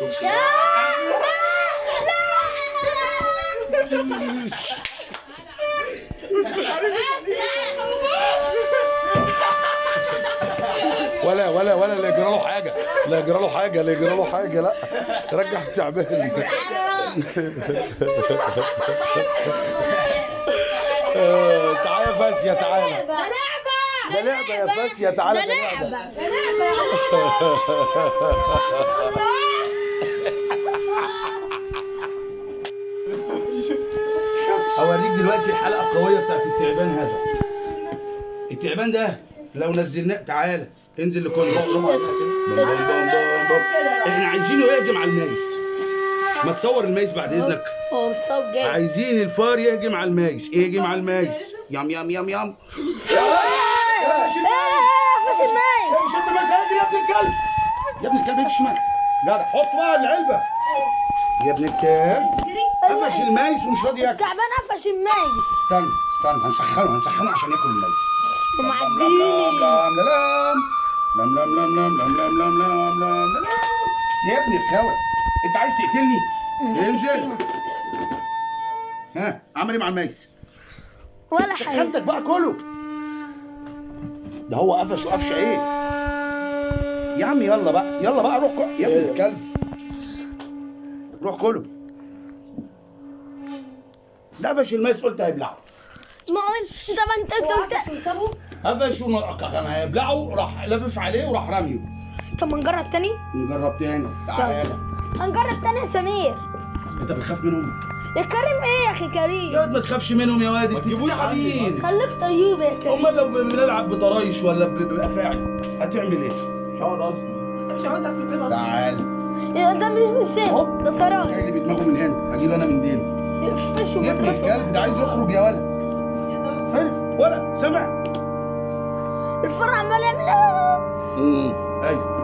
شفت ولا ولا ولا لا يجرى له حاجه لا يجرى له حاجه لا يجرى له حاجه لا رجع التعبان آه، تعالى يا فاسيه تعالى ده لعبة ده لعبه يا فاسيه تعالى ده ده لعبه لعبة ده لعبة اوريك دلوقتي الحلقه القويه بتاعت التعبان هذا التعبان ده لو نزلناه تعالى انزل لكل احنا عايزينه يهجم على المايس ما تصور المايس بعد اذنك هو متصور جاي عايزين الفار يهجم على المايس يهجم على المايس يام يام يام يام فاش الماي مش انت ماسك يا ابن الكلب يا ابن الكلب مفيش مايس جدع حط بقى العلبه يا ابن الكلب قفش المايس ومش راضي ياكل تعبان قفش الماي استنى استنى هنسخنه هنسخنه عشان ياكل المايس لم ومعديني لم لم لم لم لم لم لم لم لم لم لم يا ابن الخوت انت عايز تقتلني انزل ها عمل ايه مع المايس ولا حاجة خدتك بقى كله ده هو قفش وقفش ايه يا عم يلا بقى يلا بقى روح كل يا ابن الكلب روح كله ده قفش المايس قلت هيبلعه ما هو انت ما انت قلت قفش وما- كان هيبلعه راح لفف عليه وراح رميه طب ما نجرب تاني نجرب تاني تعالى هنجرب تاني يا سمير انت بتخاف منهم يا كريم ايه يا اخي كريم يا واد ما تخافش منهم يا واد ما انت تجيبوش عندي تعبين خليك طيوب يا كريم امال لو بنلعب بطرايش ولا ب- بافاعي هتعمل ايه؟ مش هقعد اصلا مش هقعد في البيت اصلا تعال يا ده مش أهو. بالسن ده سراي جاي لي بدماغه من هنا اجيب انا من ديله يفشوا يا ابن الكلب ده عايز يخرج يا ولد حلو ولا سمع الفرع عمال يعمل امم ايوه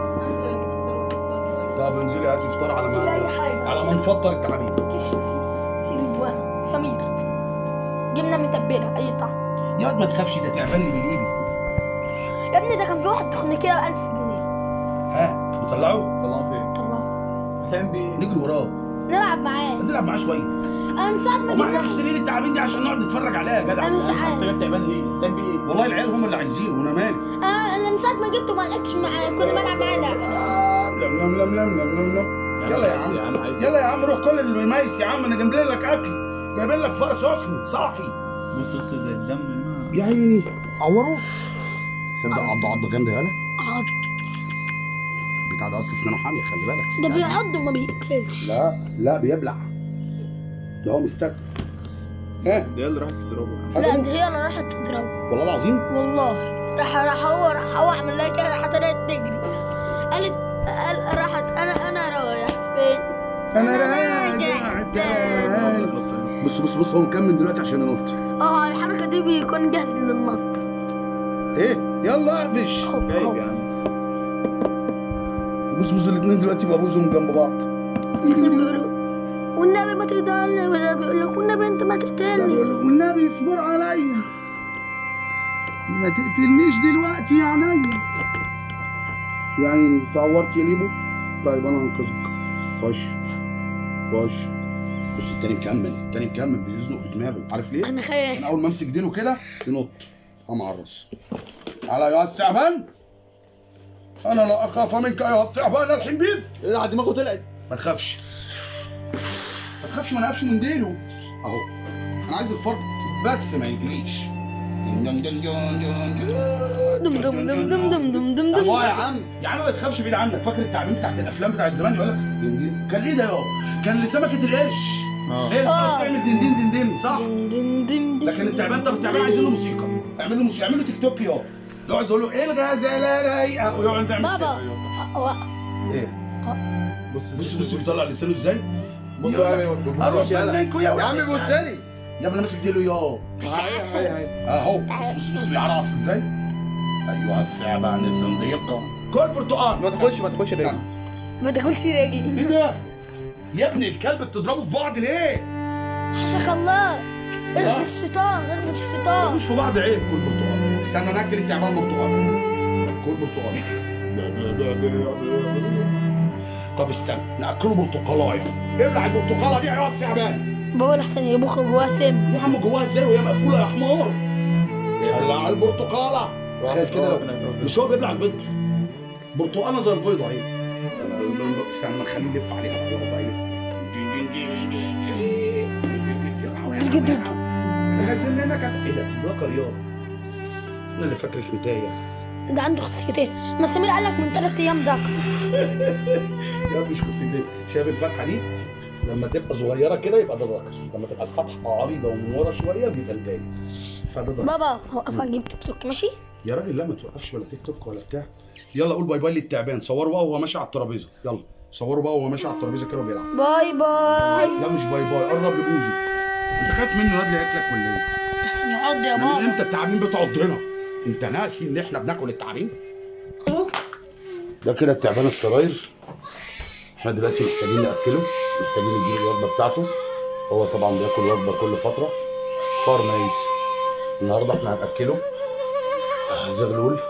طب انزلي هاتي فطار على لا أي ما حاجة. على ما نفطر التعابين كشف في البوانا سمير جبنه متبله اي طعم يا واد ما تخافش ده تعبان اللي بالايدي يا ابني ده كان في واحد تخن كده ب 1000 جنيه ها نطلعه طلعوا فين؟ طلعه هتعمل بيه نجري وراه نلعب معاه نلعب معاه شويه انا من ساعه ما وما احنا جبنا مشترين التعابين دي عشان نقعد نتفرج عليها يا جدع انا مش انت عارف جايب تعبان ليه؟ هتعمل بيه ايه؟ والله العيال هم اللي عايزينه وانا مالي انا أنا من ساعه ما جبته ما لعبتش معاه كل ما العب معاه لا آه، لم لم لم لم لم لم لم يلا يا عم يا عم عايز يلا يا عم روح كل اللي مايس يا عم انا جايب لك اكل جايبين لك فار سخن صاحي بص بص ده الدم ما يا عيني عوروه تصدق عضه عضه جامده يالا عض. البتاع ده اصل اسنانه حاميه خلي بالك ده استنى. بيعض وما بيقتلش لا لا بيبلع ده هو مستك ها ده اللي راح تضربه لا ده هي اللي راحت تضربه والله العظيم والله راح راح هو راح هو عمل لها كده راحت طلعت تجري قالت قال راحت انا انا رايح فين انا راجع راجع تاني. تاني بص بص بص هو مكمل دلوقتي عشان ينط اه الحركه دي بيكون جاهز للنط ايه يلا اقفش هوب جايب هوب يا عم بص بص الاثنين دلوقتي بقى بوزهم جنب بعض بيقولوا والنبي ما تقتلني وده بيقول لك والنبي انت ما ده تقتلني بيقول له والنبي اصبر عليا ما تقتلنيش دلوقتي يا عينيا يا عيني اتعورت يا ليبو طيب انا هنقذك خش خش بص التاني مكمل التاني مكمل بيزنق بدماغه عارف ليه؟ انا عشان خايف اول ما امسك ديله كده ينط قام على الراس على يا الثعبان انا لا اخاف منك ايها الثعبان الحنبيذ لا دماغه طلعت ما تخافش ما تخافش ما نقفش من ديله اهو انا عايز الفرد بس ما يجريش دم دم دم دم دم دم دم دم دم دم دم دم الله يا عم يا عم ما تخافش بعيد عنك فاكر التعليم بتاعت الافلام بتاعت زمان يقول لك دم دم. كان ايه ده يابا كان لسمكه القرش اه هي اللي آه. بتعرف تعمل دين دين دين دين صح دم دم دم لكن التعبان طب التعبان عايزين له موسيقى اعمل له موسيقى اعمل له تيك توك يابا يقعد يقول له ايه الغزاله رايقه ويقعد يعمل بابا كده. وقف ايه بص بص بص بيطلع لسانه ازاي بص يقول يا لك، عم اروح يلا. منكم يا يا عم بص لي يا ابني انا ماسك ديله يا اهو بص بص بص بيعرقص ازاي ايوه الثعبان الزنديق كل برتقال ما تاخدش ما تاخدش استنى. ما تاكلش رجلي ايه ده يا ابني الكلب بتضربه في بعض ليه حشك الله اخذ الشيطان اخذ الشيطان مش في بعض عيب كل برتقال استنى ناكل التعبان برتقال كل برتقال طب استنى ناكله برتقالايه ابلع البرتقاله دي ايوه الثعبان بابا الاحسن يبخ جواها سم يا عم جواها ازاي وهي مقفوله يا حمار ابلع البرتقاله تخيل كده لو مش هو بيبلع البيض برتقاله زي البيضه اهي استنى نخليه يلف عليها بقى يقعد بقى يلف درج درج خايفين منك هت- ايه ده؟ ده كريار انا اللي فاكرك نتايه ده عنده خصيتين ما سمير قال لك من ثلاث ايام ده يا مش قصتين شايف الفتحه دي لما تبقى صغيره كده يبقى ده ذكر لما تبقى الفتحه عريضه ومن ورا شويه بيبقى انتايه فده ذكر بابا هوقف اجيب توك توك ماشي يا راجل لا ما توقفش ولا تيك توك ولا بتاع يلا قول باي باي للتعبان صوروا بقى وهو ماشي على الترابيزه يلا صوروا بقى وهو ماشي على الترابيزه كده وبيلعب باي باي لا مش باي باي قرب لبوزي انت خايف منه يا ابني ياكلك ولا ايه؟ احسن يقعد يا من بابا امتى التعابين بتقعد هنا؟ انت ناسي ان احنا بناكل التعابين؟ ده كده التعبان الصراير احنا دلوقتي محتاجين ناكله محتاجين نديله الوجبه بتاعته هو طبعا بياكل وجبه كل فتره فار ميس النهارده احنا هناكله آه، زغلول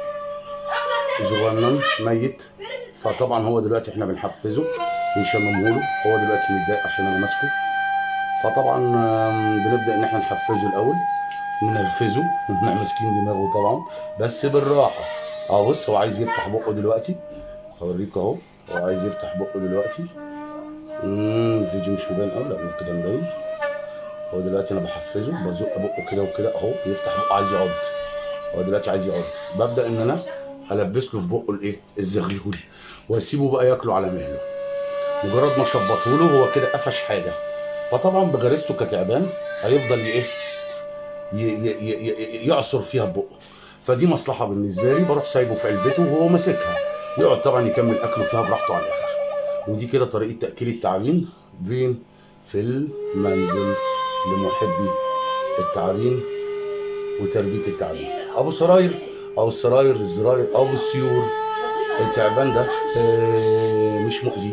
صغنن ميت فطبعا هو دلوقتي احنا بنحفزه بنشممه له هو دلوقتي متضايق عشان انا ماسكه فطبعا آم، بنبدا ان احنا نحفزه الاول ننرفزه احنا ماسكين دماغه طبعا بس بالراحه اه بص هو عايز يفتح بقه دلوقتي هوريك اهو هو عايز يفتح بقه دلوقتي امم الفيديو مش مبين قوي لا كده مبين هو دلوقتي انا بحفزه بزق بقه كده وكده اهو بيفتح بقه عايز يعض هو دلوقتي عايز يعض ببدا ان انا البس له في بقه الايه الزغلول واسيبه بقى ياكله على مهله مجرد ما شبطه له هو كده قفش حاجه فطبعا بغريزته كتعبان هيفضل ايه ي- ي- ي- ي- يعصر فيها بقه فدي مصلحه بالنسبه لي بروح سايبه في علبته وهو ماسكها يقعد طبعا يكمل اكله فيها براحته على الاخر ودي كده طريقه تاكيل التعابين فين في المنزل لمحبي التعابين وتربيه التعابين ابو سراير او السراير الزراير او السيور التعبان ده آه، مش مؤذي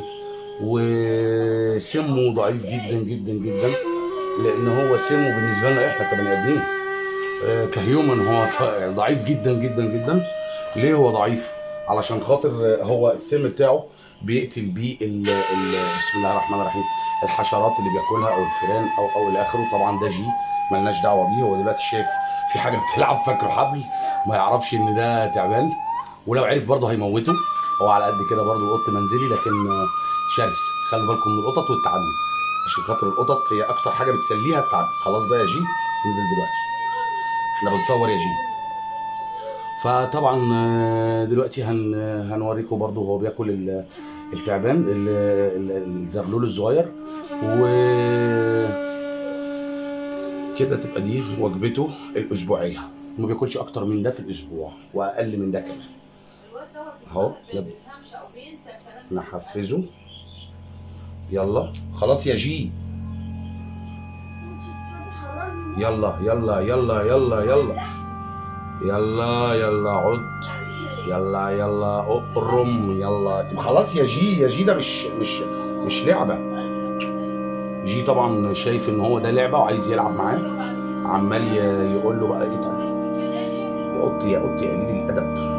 وسمه ضعيف جدا جدا جدا لان هو سمه بالنسبه لنا احنا كبني ادمين آه، كهيومن هو ط- ضعيف جدا جدا جدا ليه هو ضعيف علشان خاطر آه، هو السم بتاعه بيقتل بيه ال ال بسم الله الرحمن الرحيم الحشرات اللي بياكلها او الفيران او او الى اخره طبعا ده جي ملناش دعوه بيه هو دلوقتي شايف في حاجه بتلعب فاكره حبل ما يعرفش ان ده تعبان ولو عرف برضه هيموته هو على قد كده برضه قط منزلي لكن آه، شرس خلي بالكم من القطط والتعابين عشان خاطر القطط هي اكتر حاجه بتسليها التعابين خلاص بقى يا جي انزل دلوقتي احنا بنصور يا جي فطبعا آه، دلوقتي هن هنوريكم برضه هو بياكل ال- التعبان ال- ال- الزغلول الصغير و كده تبقى دي وجبته الاسبوعيه ما بياكلش اكتر من ده في الاسبوع واقل من ده كمان اهو يلا. نحفزه يلا خلاص يا جي يلا يلا يلا يلا يلا يلا يلا عد يلا يلا اقرم يلا خلاص يا جي يا جي ده مش مش مش لعبه جي طبعا شايف ان هو ده لعبه وعايز يلعب معاه عمال ي- يقول له بقى اتعب يا قط يا قط يا قليل الادب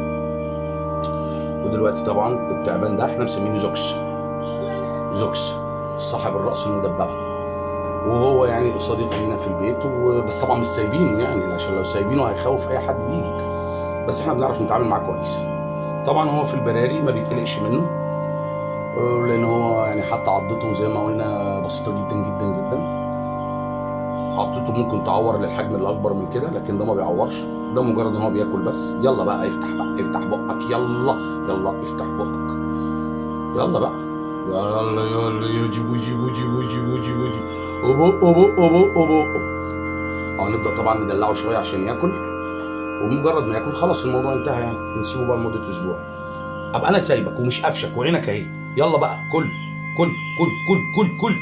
ودلوقتي طبعا التعبان ده احنا مسمينه زوكس زوكس صاحب الراس المدببه وهو يعني صديق لينا في البيت وبس طبعا مش سايبينه يعني عشان لو سايبينه هيخوف اي حد بيجي بس احنا بنعرف نتعامل معاه كويس طبعا هو في البراري ما بيتقلقش منه آه، لان هو يعني حتى عضته زي ما قلنا بسيطه جدا جدا جدا عضته ممكن تعور للحجم اللي اكبر من كده لكن ده ما بيعورش ده مجرد ان هو بياكل بس يلا بقى افتح بقى افتح بقك يلا يلا افتح بقك يلا بقى يلا يلا يا جيبو جيبو جيبو جيبو جيبو جيبو أبو أبو أبو أبو اه نبدا طبعا ندلعه شويه عشان ياكل ومجرد ما ياكل خلاص الموضوع انتهى يعني نسيبه بقى لمده اسبوع ابقى انا سايبك ومش قافشك وعينك اهي يلا بقى كل كل كل كل كل كل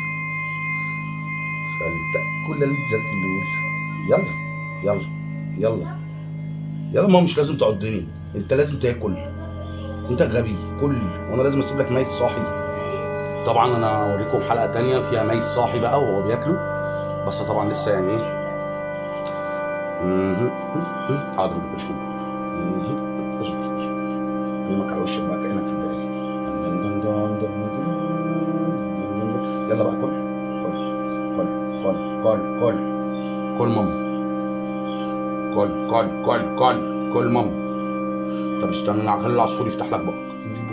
فلتأكل الزغلول يلا يلا يلا يلا ما هو مش لازم تعضني انت لازم تاكل انت غبي كل وانا لازم اسيب لك ميس صاحي طبعا انا اوريكم حلقه تانية فيها ميس صاحي بقى وهو بياكله بس طبعا لسه يعني ايه مهم. مهم. حاضر ما تاكلش منه. مهم. اصبر اصبر كلمك على وشك بقى كانك في البدايه دن دن دن. يلا بقى كل كل كل كل كل كل ماما كل كل كل كل كل ماما طب استنى انا هخلي العصفور يفتح لك بقك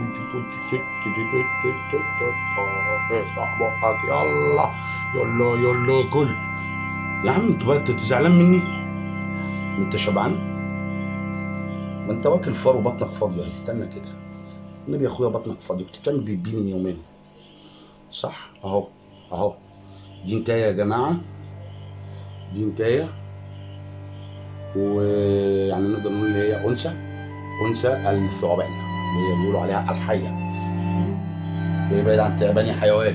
افتح بقك يلا يلا يلا كل يا عم انت بقى انت زعلان مني انت شبعان ما انت واكل فار وبطنك فاضيه استنى كده النبي يا اخويا بطنك فاضيه كنت بتعمل بيبي من يومين صح اهو اهو دي انتايه يا جماعه دي انتايه ويعني نقدر نقول اللي هي انثى انثى الثعبان اللي هي بيقولوا عليها الحيه بيبعد عن تعبان يا حيوان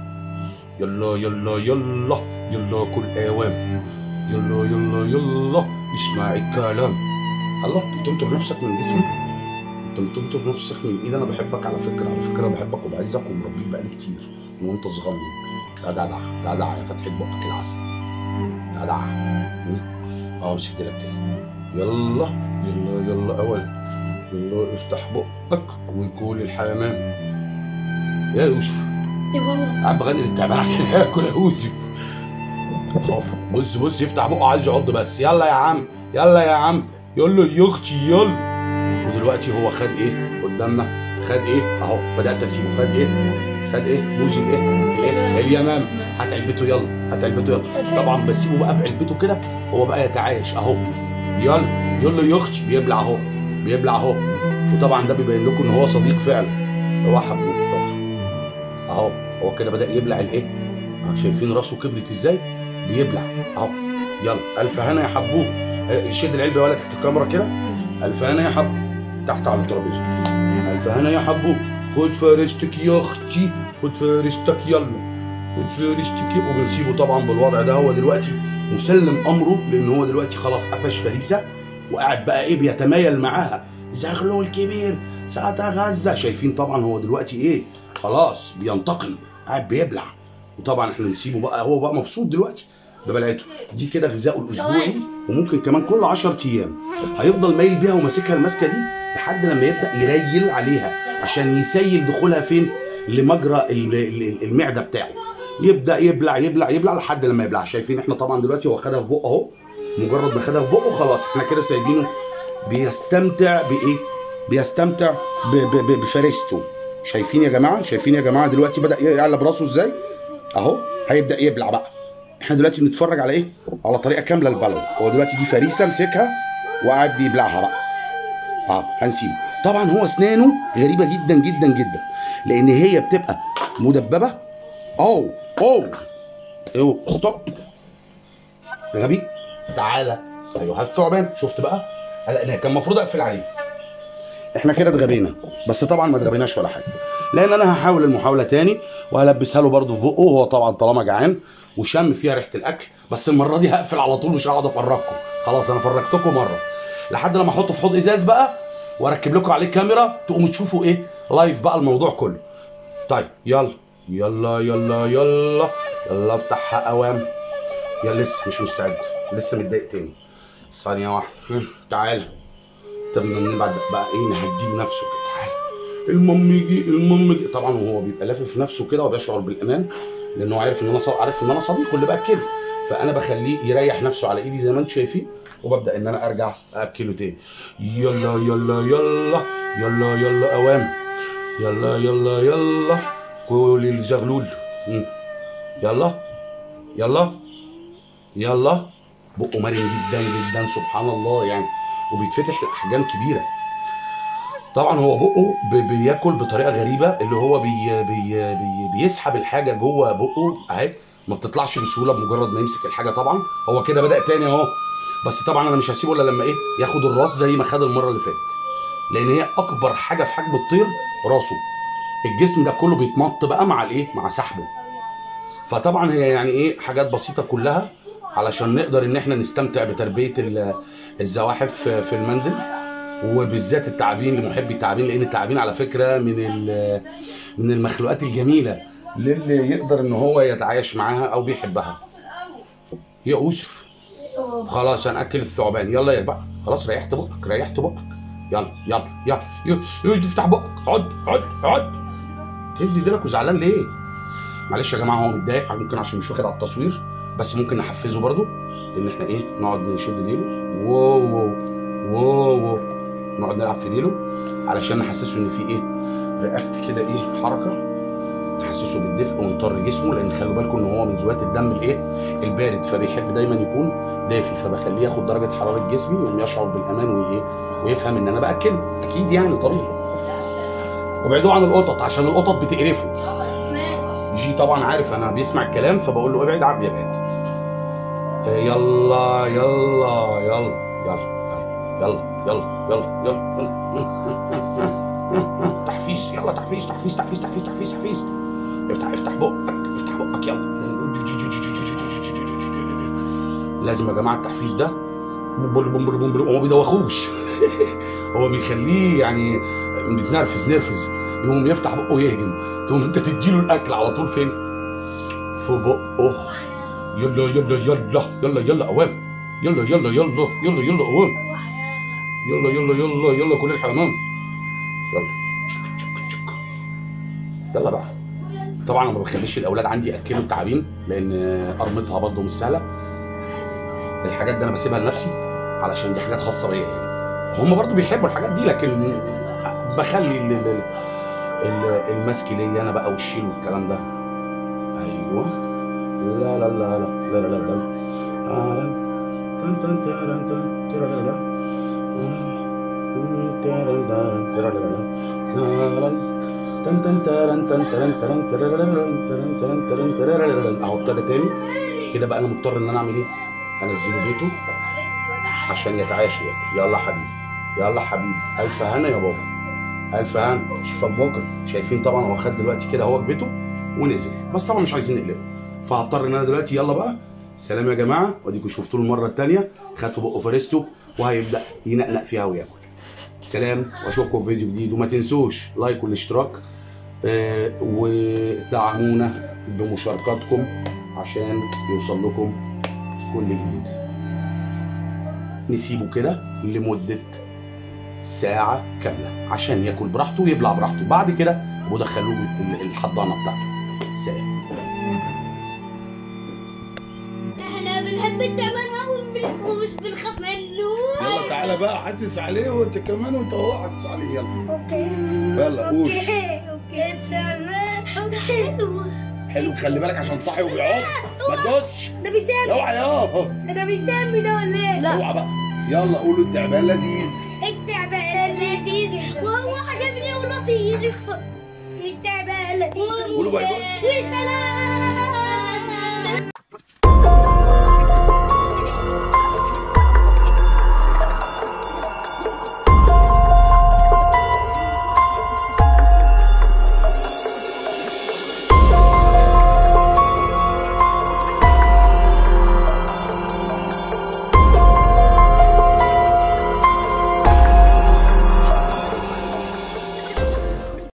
يلا يلا يلا يلا كل اوام يلا يلا يلا اسمع الكلام الله انت بتنطر نفسك من جسمي انت بتنطر نفسك من ايدي انا بحبك على فكره على فكره بحبك وبعزك ومربيك بقالي كتير من وانت صغنن يا جدع جدع يا فتحة بقك العسل جدع م? اه مسكت لك تاني يلا يلا يلا اول يلا افتح بقك وكل الحمام يا يوسف يا بابا قاعد بغني للتعبان عشان ياكل يا يوسف أهو، بص بص يفتح بقه عايز يعض بس يلا يا عم يلا يا عم يلا يا اختي يلا ودلوقتي هو خد ايه قدامنا خد ايه اهو بدات اسيبه خد ايه خد ايه بوز الايه الايه اليمام هات علبته يلا هات علبته يلا طبعا بسيبه بقى بعلبته كده هو بقى يتعايش اهو يلا يلا يا اختي بيبلع اهو بيبلع اهو وطبعا ده بيبين لكم ان هو صديق فعلا هو حبوب طبعا اهو هو كده بدا يبلع الايه آه، شايفين راسه كبرت ازاي بيبلع اهو يلا الف هنا يا حبوب آه، شد العلبه ولا تحت الكاميرا كده الف هنا يا حبوب تحت على الترابيزه الف هنا يا حبوب خد فرشتك يا اختي خد فرشتك يلا خد فرشتك وبنسيبه طبعا بالوضع ده هو دلوقتي مسلم امره لان هو دلوقتي خلاص قفش فريسه وقاعد بقى ايه بيتمايل معاها زغلول كبير ساتغذى شايفين طبعا هو دلوقتي ايه خلاص بينتقم قاعد بيبلع وطبعا احنا نسيبه بقى هو بقى مبسوط دلوقتي ببلعته دي كده غذائه الاسبوعي وممكن كمان كل 10 ايام هيفضل مايل بيها وماسكها الماسكه دي لحد لما يبدا يريل عليها عشان يسيل دخولها فين لمجرى ال- ال- المعده بتاعه يبدا يبلع يبلع يبلع لحد لما يبلع شايفين احنا طبعا دلوقتي هو خدها في بقه اهو مجرد ما خدها في بقه خلاص احنا كده سايبينه بيستمتع بايه بيستمتع ب- ب- ب- بفريسته شايفين يا جماعه شايفين يا جماعه دلوقتي بدا يعلى براسه ازاي اهو هيبدا يبلع بقى احنا دلوقتي بنتفرج على ايه على طريقه كامله البلو هو دلوقتي دي فريسه مسكها وقاعد بيبلعها بقى اه هنسيبه طبعا هو اسنانه غريبه جدا جدا جدا لان هي بتبقى مدببه اوه اوه ايوه ستوب يا غبي تعالى ايوه الثعبان شفت بقى هلا أنا كان المفروض اقفل عليه احنا كده اتغبينا بس طبعا ما اتغبيناش ولا حاجه لان انا هحاول المحاوله تاني وهلبسها له برضه في بقه وهو طبعا طالما جعان وشم فيها ريحه الاكل بس المره دي هقفل على طول مش هقعد افرجكم خلاص انا فرجتكم مره لحد لما احطه في حوض ازاز بقى واركب لكم عليه كاميرا تقوموا تشوفوا ايه لايف بقى الموضوع كله طيب يلا يلا يلا يلا يلا افتحها اوام يا لسه مش مستعد لسه متضايق تاني ثانية واحدة هم، تعالى طب من بعد بقى ايه نهديه نفسه كده تعالى المام يجي المام يجي طبعا وهو بيبقى لافف نفسه كده وبيشعر بالامان لانه عارف ان انا ص... عارف ان انا صديقه اللي باكله فانا بخليه يريح نفسه على ايدي زي ما انتم شايفين وببدا ان انا ارجع اكله تاني يلا يلا يلا يلا يلا اوام يلا يلا يلا كل الزغلول مم. يلا يلا يلا بقه مرن جدا جدا سبحان الله يعني وبيتفتح لاحجام كبيره طبعا هو بقه بي- بياكل بطريقه غريبه اللي هو بي بي بي بيسحب الحاجه جوه بقه اهي ما بتطلعش بسهوله بمجرد ما يمسك الحاجه طبعا هو كده بدا تاني اهو بس طبعا انا مش هسيبه الا لما ايه ياخد الراس زي ما خد المره اللي فاتت لان هي اكبر حاجه في حجم الطير راسه الجسم ده كله بيتمط بقى مع الايه مع سحبه فطبعا هي يعني ايه حاجات بسيطه كلها علشان نقدر ان احنا نستمتع بتربيه ال- الزواحف في في المنزل وبالذات التعابين لمحبي التعابين لان التعابين على فكره من ال- من المخلوقات الجميله للي يقدر ان هو يتعايش معاها او بيحبها يا يوسف خلاص هناكل الثعبان يلا يا بقى خلاص ريحت بقك ريحت بقك يلا يلا يلا يلا, يلا تفتح بقك عد عد عد تهز ديلك وزعلان ليه معلش يا جماعه هو متضايق ممكن عشان مش واخد على التصوير بس ممكن نحفزه برضو ان احنا ايه نقعد نشد ديله واو واو واو واو نقعد نلعب في ديله علشان نحسسه ان في ايه رياكت كده ايه حركه نحسسه بالدفء ونطر جسمه لان خلوا بالكم ان هو من ذوات الدم الايه البارد فبيحب دايما يكون دافي فبخليه ياخد درجه حراره جسمي يقوم يشعر بالامان وايه ويفهم ان انا باكله اكيد يعني طبيعي وابعدوه عن القطط عشان القطط بتقرفه ماشي جي طبعا عارف انا بيسمع الكلام فبقول له ابعد عبد يبعد آه، يلا يلا يلا يلا يلا يلا يلا يلا تحفيز يلا تحفيز تحفيز تحفيز تحفيز تحفيز تحفيز افتح افتح بقك افتح بقك يلا لازم يا جماعه التحفيز ده بومبر بومبر بومبر هو ما بيدوخوش هو بيخليه يعني متنرفز نرفز يقوم يفتح بقه ويهجم تقوم انت تديله الاكل على طول فين؟ في بقه يلا يلا يلا يلا يلا اوام يلا يلا يلا يلا يلا اوام يلا يلا يلا يلا كل الحمام يلا يلا بقى طبعا انا ما بخليش الاولاد عندي ياكلوا التعابين لان قرمتها برضه مش سهله الحاجات دي انا بسيبها لنفسي علشان دي حاجات خاصه بيا يعني هم برضه بيحبوا الحاجات دي لكن بخلي ال- ال- ال- المسك ليا انا بقى والشيل والكلام ده ايوه لا لا لا لا لا لا لا لا آه، تن تن تارن تن تيرالالا. آه، تارن تارن تيرالالا. تارن. تن تن تارن تن ترن ترن تررررن ترن ترن ترن تررررن. اهو ابتدى تاني كده بقى انا مضطر ان انا اعمل ايه؟ انزله بيته عشان يتعايش وياكل يلا حبيبي يلا حبيبي الف هنا يا بابا الف هنا شوفك بكره شايفين طبعا هو خد دلوقتي كده هو بيته ونزل بس طبعا مش عايزين نقلبه فهضطر ان انا دلوقتي يلا بقى سلام يا جماعه واديكم شفتوه المره الثانيه خد في بقه فريسته وهيبدا ينقنق فيها وياكل سلام واشوفكم في فيديو جديد وما تنسوش لايك والاشتراك آه ودعمونا بمشاركاتكم عشان يوصل لكم كل جديد نسيبه كده لمده ساعة كاملة عشان ياكل براحته ويبلع براحته بعد كده ودخلوه ال- الحضانة بتاعته سلام احنا بنحب التعبان قوي ومش بنخاف منه يلا تعالى بقى حسس عليه وانت كمان وانت هو حسس عليه يلا اوكي يلا قول اوكي اوكي التعبان حلو حلو خلي بالك عشان صاحي وبيعض ما تدوسش ده بيسامي اوعى ياض ده بيسامي ده ولا ايه؟ اوعى بقى يلا قولوا التعبان لذيذ التعبان لذيذ وهو عجبني ولطيف التعبان لذيذ قولوا باي باي. وسلام